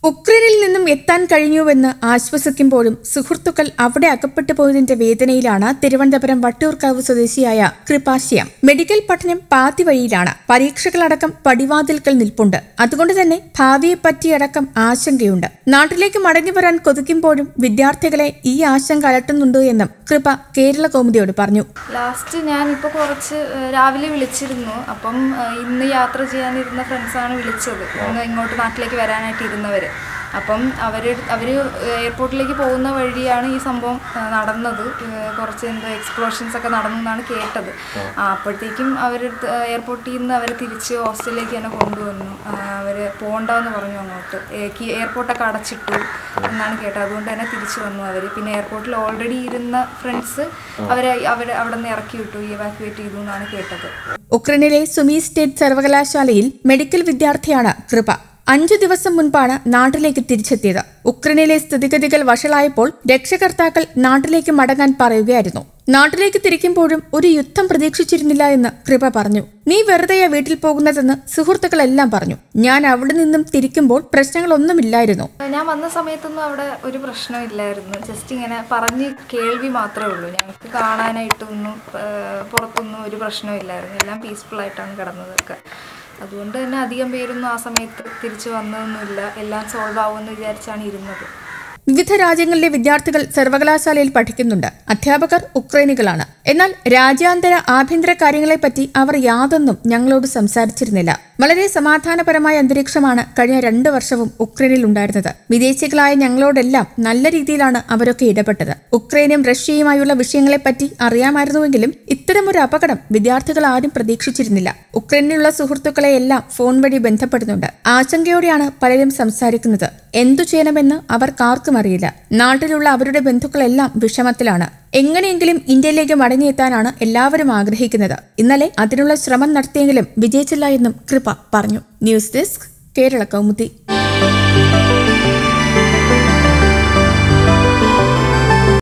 ഉക്രൈനിൽ നിന്നും എത്താൻ കഴിഞ്ഞുവെന്ന് ആശ്വസിക്കുമ്പോഴും സുഹൃത്തുക്കൾ അവിടെ അകപ്പെട്ടു പോയതിന്റെ വേദനയിലാണ് തിരുവനന്തപുരം വട്ടിയൂർക്കാവ് സ്വദേശിയായ കൃപാശ്യം മെഡിക്കൽ പഠനം പാതി വഴിയിലാണ് പരീക്ഷകളടക്കം പടിവാതിൽക്കൽ നിൽപ്പുണ്ട് അതുകൊണ്ട് തന്നെ ഭാവിയെപ്പറ്റിയടക്കം ആശങ്കയുണ്ട് നാട്ടിലേക്ക് മടങ്ങി വരാൻ കൊതിക്കുമ്പോഴും വിദ്യാർത്ഥികളെ ഈ ആശങ്ക അലട്ടുന്നുണ്ട് എന്നും കൃപ കേരള കൗമുദിയോട് പറഞ്ഞു ലാസ്റ്റ് ഞാൻ ഇപ്പോൾ കുറച്ച് ഏഹ്, രാവിലെ വിളിച്ചിരുന്നു അപ്പം ഏഹ്, ഇന്ന് യാത്ര ചെയ്യാനിരുന്ന ഫ്രണ്ട്സാണ് വിളിച്ചത് ഇന്ന് ഇങ്ങോട്ട് നാട്ടിലേക്ക് വരാനായിട്ട് ഇരുന്നവർ അപ്പം അവർ അവർ എയർപോർട്ടിലേക്ക് പോകുന്ന വഴിയാണ് ഈ സംഭവം ഏഹ്, നടന്നത് ഏഹ്, കുറച്ച് എന്തോ എക്സ്പ്ലോഷൻസ് ഒക്കെ നടന്നു എന്നാണ് കേട്ടത് ആ, അപ്പോഴത്തേക്കും അവർ എയർപോർട്ടിൽ നിന്ന് അവർ തിരിച്ച് ഹോസ്റ്റലിലേക്ക് തന്നെ കൊണ്ടുവന്നു അവർ പോകണ്ടെന്ന് പറഞ്ഞു അങ്ങോട്ട് ഏഹ്, കി- എയർപോർട്ടൊക്കെ അടച്ചിട്ടു എന്നാണ് കേട്ടത് അതുകൊണ്ട് തന്നെ തിരിച്ചു വന്നു അവർ പിന്നെ എയർപോർട്ടിൽ ഓൾറെഡി ഇരുന്ന ഫ്രണ്ട്സ് അവരെ അവരെ അവിടെ നിന്ന് ഇറക്കി വിട്ടു ഇവാക്യുവേറ്റ് ചെയ്തു എന്നാണ് കേട്ടത് ഉക്രൈനിലെ സുമി സ്റ്റേറ്റ് സർവകലാശാലയിൽ മെഡിക്കൽ വിദ്യാർത്ഥിയാണ് കൃപ അഞ്ചു ദിവസം മുൻപാണ് നാട്ടിലേക്ക് തിരിച്ചെത്തിയത് ഉക്രൈനിലെ സ്ഥിതിഗതികൾ വഷളായപ്പോൾ രക്ഷകർത്താക്കൾ നാട്ടിലേക്ക് മടങ്ങാൻ പറയുകയായിരുന്നു നാട്ടിലേക്ക് തിരിക്കുമ്പോഴും ഒരു യുദ്ധം പ്രതീക്ഷിച്ചിരുന്നില്ല എന്ന് കൃപ പറഞ്ഞു നീ വെറുതെയാ വീട്ടിൽ പോകുന്നതെന്ന് സുഹൃത്തുക്കളെല്ലാം പറഞ്ഞു ഞാൻ അവിടെ നിന്നും തിരിക്കുമ്പോൾ പ്രശ്നങ്ങളൊന്നുമില്ലായിരുന്നു ഞാൻ വന്ന സമയത്തൊന്നും അവിടെ ഒരു പ്രശ്നമില്ലായിരുന്നു ജസ്റ്റ് ഇങ്ങനെ പറഞ്ഞ് കേൾവി മാത്രമേ ഉള്ളൂ ഞങ്ങൾക്ക് കാണാനായിട്ടൊന്നും ഏഹ്, പുറത്തൊന്നും ഒരു പ്രശ്നമില്ലായിരുന്നു എല്ലാം പീസ്ഫുൾ ആയിട്ടാണ് കിടന്നതൊക്കെ അതുകൊണ്ട് തന്നെ അധികം പേരൊന്നും ആ സമയത്ത് തിരിച്ചു വന്നതൊന്നുമില്ല എല്ലാം സോൾവ് ആവുമെന്ന് വിചാരിച്ചാണ് ഇരുന്നത് വിവിധ രാജ്യങ്ങളിലെ വിദ്യാർത്ഥികൾ സർവകലാശാലയിൽ പഠിക്കുന്നുണ്ട് അധ്യാപകർ ഉക്രൈനികളാണ് എന്നാൽ രാജ്യാന്തര ആഭ്യന്തര കാര്യങ്ങളെപ്പറ്റി അവർ യാതൊന്നും ഞങ്ങളോട് സംസാരിച്ചിരുന്നില്ല വളരെ സമാധാനപരമായ അന്തരീക്ഷമാണ് കഴിഞ്ഞ രണ്ടു വർഷവും ഉക്രൈനിൽ ഉണ്ടായിരുന്നത് വിദേശികളായ ഞങ്ങളോടെല്ലാം നല്ല രീതിയിലാണ് അവരൊക്കെ ഇടപെട്ടത് ഉക്രൈനും റഷ്യയുമായുള്ള വിഷയങ്ങളെപ്പറ്റി അറിയാമായിരുന്നുവെങ്കിലും ഇത്തരമൊരു അപകടം വിദ്യാർത്ഥികൾ ആരും പ്രതീക്ഷിച്ചിരുന്നില്ല ഉക്രൈനിലുള്ള സുഹൃത്തുക്കളെ എല്ലാം ഫോൺ വഴി ബന്ധപ്പെടുന്നുണ്ട് ആശങ്കയോടെയാണ് പലരും സംസാരിക്കുന്നത് എന്തു ചെയ്യണമെന്ന് അവർക്കാർക്കും അറിയില്ല നാട്ടിലുള്ള അവരുടെ ബന്ധുക്കളെല്ലാം വിഷമത്തിലാണ് എങ്ങനെയെങ്കിലും ഇന്ത്യയിലേക്ക് മടങ്ങിയെത്താനാണ് എല്ലാവരും ആഗ്രഹിക്കുന്നത് ഇന്നലെ അതിനുള്ള ശ്രമം നടത്തിയെങ്കിലും വിജയിച്ചില്ല എന്നും കൃപ പറഞ്ഞു ന്യൂസ് ഡെസ്ക് കേരള കൗമുദി